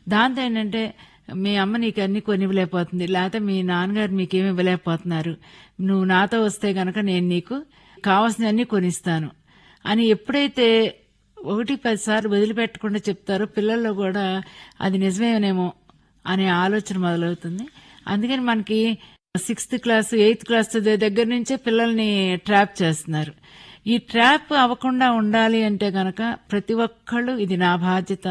దాంతో ఏంటంటే మీ అమ్మ నీకు అన్ని కొని ఇవ్వలేకపోతుంది లేకపోతే మీ నాన్నగారు మీకేమి ఇవ్వలేకపోతున్నారు నువ్వు నాతో వస్తే గనక నేను నీకు కావాల్సినవన్నీ కొనిస్తాను అని ఎప్పుడైతే ఒకటి పదిసార్లు వదిలిపెట్టకుండా చెప్తారో పిల్లల్లో కూడా అది నిజమేనేమో అనే ఆలోచన మొదలవుతుంది అందుకని మనకి సిక్స్త్ క్లాస్ ఎయిత్ క్లాస్ చదివే దగ్గర నుంచే పిల్లల్ని ట్రాప్ చేస్తున్నారు ఈ ట్రాప్ అవ్వకుండా ఉండాలి అంటే గనక ప్రతి ఒక్కళ్ళు ఇది నా బాధ్యత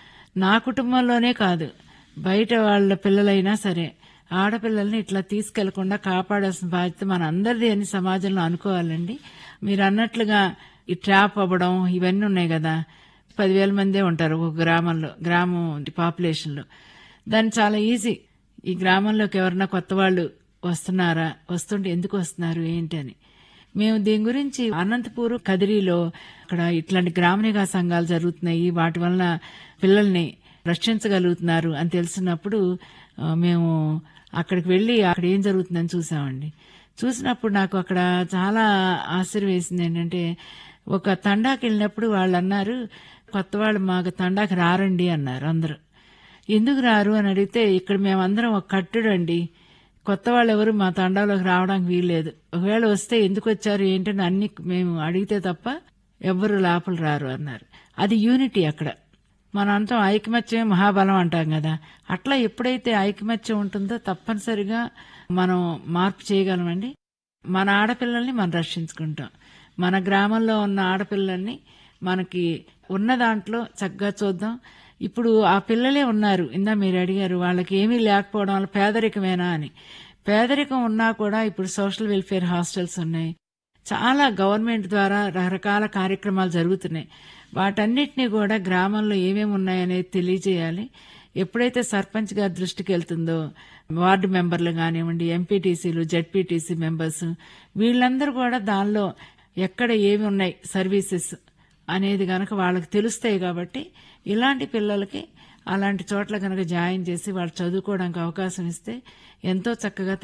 నా కుటుంబంలోనే కాదు బయట వాళ్ళ పిల్లలైనా సరే ఆడపిల్లల్ని ఇట్లా తీసుకెళ్లకుండా కాపాడాల్సిన బాధ్యత మన అందరిది అని సమాజంలో అనుకోవాలండి మీరు అన్నట్లుగా ఈ ట్రాప్ అవ్వడం ఇవన్నీ ఉన్నాయి కదా పదివేల మందే ఉంటారు ఒక గ్రామంలో గ్రామం పాపులేషన్లో దాన్ని చాలా ఈజీ ఈ గ్రామంలోకి ఎవరన్నా కొత్త వాళ్ళు వస్తున్నారా వస్తుంటే ఎందుకు వస్తున్నారు ఏంటి అని మేము దీని గురించి అనంతపూర్ కదిరిలో అక్కడ ఇట్లాంటి గ్రామ నిఘా సంఘాలు జరుగుతున్నాయి వాటి వలన పిల్లల్ని రక్షించగలుగుతున్నారు అని తెలిసినప్పుడు ఆ, మేము అక్కడికి వెళ్ళి అక్కడ ఏం జరుగుతుందని చూసామండి చూసినప్పుడు నాకు అక్కడ చాలా ఆశ్చర్యం వేసింది ఏంటంటే ఒక తండాకి వెళ్ళినప్పుడు వాళ్ళు అన్నారు కొత్త వాళ్ళు మాకు తండాకి రారండి అన్నారు అందరూ ఎందుకు రారు అని అడిగితే ఇక్కడ మేమందరం ఒక కట్టుడు అండి కొత్త వాళ్ళు ఎవరు మా తండాలోకి రావడానికి వీల్లేదు ఒకవేళ వస్తే ఎందుకు వచ్చారు ఏంటని అన్ని మేము అడిగితే తప్ప ఎవ్వరు లోపల రారు అన్నారు అది యూనిటీ అక్కడ మనంతా ఐకమత్యమే మహాబలం అంటాం కదా అట్లా ఎప్పుడైతే ఐకమత్యం ఉంటుందో తప్పనిసరిగా మనం మార్పు చేయగలమండి మన ఆడపిల్లల్ని మనం రక్షించుకుంటాం మన గ్రామంలో ఉన్న ఆడపిల్లల్ని మనకి ఉన్న దాంట్లో చక్కగా చూద్దాం ఇప్పుడు ఆ పిల్లలే ఉన్నారు ఇందా మీరు అడిగారు వాళ్ళకి ఏమీ లేకపోవడం వల్ల పేదరికమేనా అని పేదరికం ఉన్నా కూడా ఇప్పుడు సోషల్ వెల్ఫేర్ హాస్టల్స్ ఉన్నాయి చాలా గవర్నమెంట్ ద్వారా రకరకాల కార్యక్రమాలు జరుగుతున్నాయి వాటన్నిటినీ కూడా గ్రామంలో ఏమేమి ఉన్నాయనేది తెలియజేయాలి ఎప్పుడైతే సర్పంచ్ గారి దృష్టికి వెళ్తుందో వార్డు మెంబర్లు కానివ్వండి ఎంపీటీసీలు జడ్పీటీసీ మెంబర్స్ వీళ్ళందరూ కూడా దానిలో ఎక్కడ ఏమి ఉన్నాయి సర్వీసెస్ అనేది గనక వాళ్ళకి తెలుస్తాయి కాబట్టి ఇలాంటి పిల్లలకి అలాంటి చోట్ల కనుక జాయిన్ చేసి వాళ్ళు చదువుకోవడానికి అవకాశం ఇస్తే ఎంతో చక్కగా